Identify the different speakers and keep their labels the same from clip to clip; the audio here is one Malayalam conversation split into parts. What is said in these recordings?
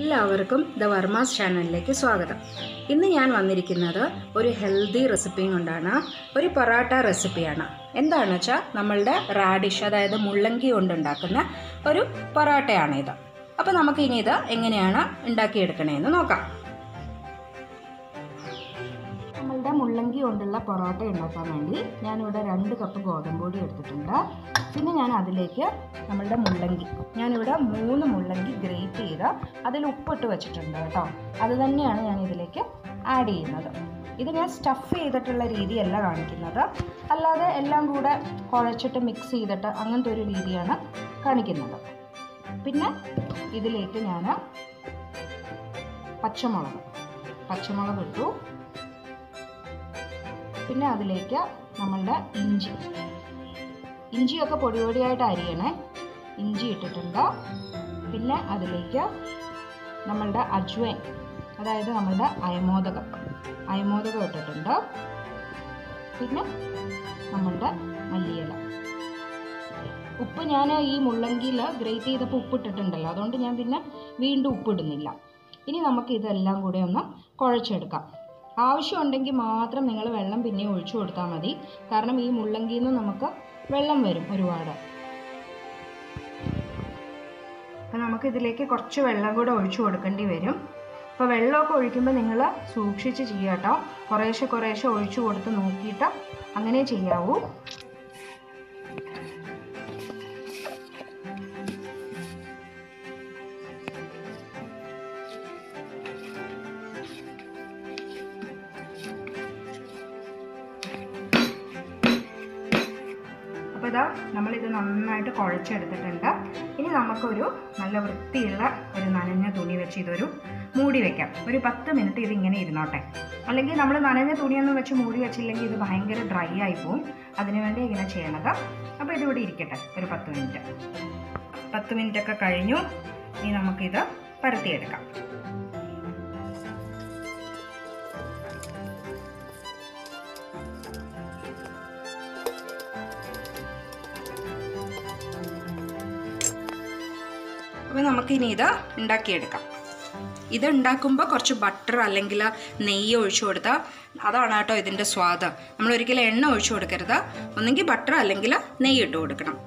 Speaker 1: എല്ലാവർക്കും ദ വർമാസ് ചാനലിലേക്ക് സ്വാഗതം ഇന്ന് ഞാൻ വന്നിരിക്കുന്നത് ഒരു ഹെൽത്തി റെസിപ്പിയും കൊണ്ടാണ് ഒരു പൊറാട്ട റെസിപ്പിയാണ് എന്താണെന്ന് വെച്ചാൽ നമ്മളുടെ റാഡിഷ് അതായത് മുള്ളങ്കി കൊണ്ടുണ്ടാക്കുന്ന ഒരു പൊറാട്ടയാണ് ഇത് അപ്പോൾ നമുക്കിനി ഇത് എങ്ങനെയാണ് ഉണ്ടാക്കിയെടുക്കണേന്ന് നോക്കാം നമ്മളുടെ മുള്ളങ്കി കൊണ്ടുള്ള പൊറോട്ട ഉണ്ടാക്കാൻ വേണ്ടി ഞാനിവിടെ രണ്ട് കപ്പ് ഗോതമ്പ് പൊടി എടുത്തിട്ടുണ്ട് പിന്നെ ഞാൻ അതിലേക്ക് നമ്മളുടെ മുള്ളങ്കി ഞാനിവിടെ മൂന്ന് മുള്ളങ്കി ഗ്രേറ്റ് ചെയ്ത് അതിൽ ഉപ്പിട്ട് വെച്ചിട്ടുണ്ട് കേട്ടോ അത് തന്നെയാണ് ഞാൻ ഇതിലേക്ക് ആഡ് ചെയ്യുന്നത് ഇത് ഞാൻ സ്റ്റഫ് ചെയ്തിട്ടുള്ള രീതിയല്ല കാണിക്കുന്നത് അല്ലാതെ എല്ലാം കൂടെ കുഴച്ചിട്ട് മിക്സ് ചെയ്തിട്ട് അങ്ങനത്തെ ഒരു രീതിയാണ് കാണിക്കുന്നത് പിന്നെ ഇതിലേക്ക് ഞാൻ പച്ചമുളക് പച്ചമുളക് ഇട്ടു പിന്നെ അതിലേക്ക് നമ്മളുടെ ഇഞ്ചി ഇഞ്ചിയൊക്കെ പൊടി പൊടിയായിട്ട് അരിയണേ ഇഞ്ചി ഇട്ടിട്ടുണ്ട് പിന്നെ അതിലേക്ക് നമ്മളുടെ അജ്വൈൻ അതായത് നമ്മളുടെ അയമോദകം അയമോദകം ഇട്ടിട്ടുണ്ട് പിന്നെ നമ്മളുടെ മല്ലിയില ഉപ്പ് ഞാൻ ഈ മുള്ളങ്കിയിൽ ഗ്രേറ്റ് ചെയ്തപ്പോൾ ഉപ്പിട്ടിട്ടുണ്ടല്ലോ അതുകൊണ്ട് ഞാൻ പിന്നെ വീണ്ടും ഉപ്പിടുന്നില്ല ഇനി നമുക്ക് ഇതെല്ലാം കൂടെ ഒന്ന് കുഴച്ചെടുക്കാം ആവശ്യമുണ്ടെങ്കിൽ മാത്രം നിങ്ങൾ വെള്ളം പിന്നെ ഒഴിച്ചു കൊടുത്താൽ മതി കാരണം ഈ മുള്ളങ്കിയിൽ നിന്ന് നമുക്ക് വെള്ളം വരും ഒരുപാട് അപ്പം നമുക്ക് ഇതിലേക്ക് കുറച്ച് വെള്ളം കൂടെ ഒഴിച്ചു കൊടുക്കേണ്ടി വരും അപ്പോൾ വെള്ളമൊക്കെ ഒഴിക്കുമ്പോൾ നിങ്ങൾ സൂക്ഷിച്ച് ചെയ്യുക കേട്ടോ കുറേശ്ശെ കുറേശ്ശെ ഒഴിച്ചു കൊടുത്ത് നോക്കിയിട്ട് അങ്ങനെ ചെയ്യാവൂ അപ്പോൾ ഇതാ നമ്മളിത് നന്നായിട്ട് കുഴച്ചെടുത്തിട്ടുണ്ട് ഇനി നമുക്കൊരു നല്ല വൃത്തിയുള്ള ഒരു നനഞ്ഞ തുണി വെച്ച് ഇതൊരു മൂടി വെക്കാം ഒരു പത്ത് മിനിറ്റ് ഇതിങ്ങനെ ഇരുന്നോട്ടെ അല്ലെങ്കിൽ നമ്മൾ നനഞ്ഞ തുണിയൊന്നും വെച്ച് മൂടി വെച്ചില്ലെങ്കിൽ ഇത് ഭയങ്കര ഡ്രൈ ആയി പോവും അതിനുവേണ്ടി ഇങ്ങനെ ചെയ്യണത് അപ്പോൾ ഇതിവിടെ ഇരിക്കട്ടെ ഒരു പത്ത് മിനിറ്റ് പത്ത് മിനിറ്റ് ഒക്കെ കഴിഞ്ഞു ഇനി നമുക്കിത് പരത്തിയെടുക്കാം അപ്പോൾ നമുക്കിനി ഇത് ഉണ്ടാക്കിയെടുക്കാം ഇത് ഉണ്ടാക്കുമ്പോൾ കുറച്ച് ബട്ടർ അല്ലെങ്കിൽ നെയ്യ് ഒഴിച്ചു കൊടുത്താൽ അതാണ് കേട്ടോ ഇതിൻ്റെ സ്വാദ് നമ്മൾ ഒരിക്കലും എണ്ണ ഒഴിച്ചു കൊടുക്കരുത് ഒന്നെങ്കിൽ ബട്ടർ അല്ലെങ്കിൽ നെയ്യ് ഇട്ട് കൊടുക്കണം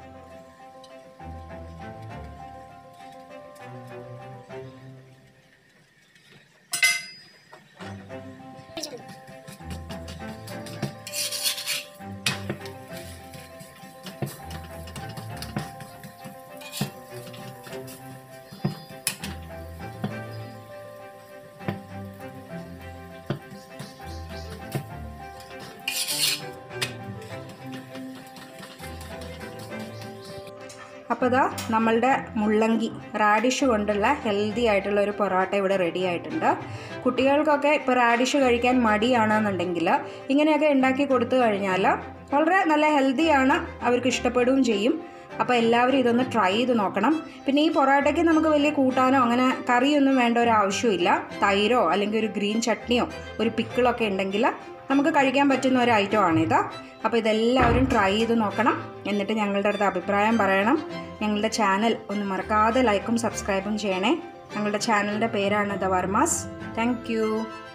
Speaker 1: അപ്പോൾ ഇതാ നമ്മളുടെ മുള്ളങ്കി റാഡിഷ് കൊണ്ടുള്ള ഹെൽത്തി ആയിട്ടുള്ള ഒരു പൊറോട്ട ഇവിടെ റെഡി ആയിട്ടുണ്ട് കുട്ടികൾക്കൊക്കെ ഇപ്പോൾ റാഡിഷ് കഴിക്കാൻ മടിയാണെന്നുണ്ടെങ്കിൽ ഇങ്ങനെയൊക്കെ ഉണ്ടാക്കി കൊടുത്തു കഴിഞ്ഞാൽ വളരെ നല്ല ഹെൽത്തിയാണ് അവർക്ക് ഇഷ്ടപ്പെടുകയും ചെയ്യും അപ്പോൾ എല്ലാവരും ഇതൊന്ന് ട്രൈ ചെയ്ത് നോക്കണം പിന്നെ ഈ പൊറോട്ടയ്ക്ക് നമുക്ക് വലിയ കൂട്ടാനോ അങ്ങനെ കറിയൊന്നും വേണ്ട ഒരു ആവശ്യമില്ല തൈരോ അല്ലെങ്കിൽ ഒരു ഗ്രീൻ ചട്നിയോ ഒരു പിക്കിളൊക്കെ ഉണ്ടെങ്കിൽ നമുക്ക് കഴിക്കാൻ പറ്റുന്ന ഒരു ഐറ്റം ആണിത് അപ്പോൾ ഇതെല്ലാവരും ട്രൈ ചെയ്ത് നോക്കണം എന്നിട്ട് ഞങ്ങളുടെ അടുത്ത് അഭിപ്രായം പറയണം ഞങ്ങളുടെ ചാനൽ ഒന്ന് മറക്കാതെ ലൈക്കും സബ്സ്ക്രൈബും ചെയ്യണേ ഞങ്ങളുടെ ചാനലിൻ്റെ പേരാണ് ദ വർമാസ് താങ്ക്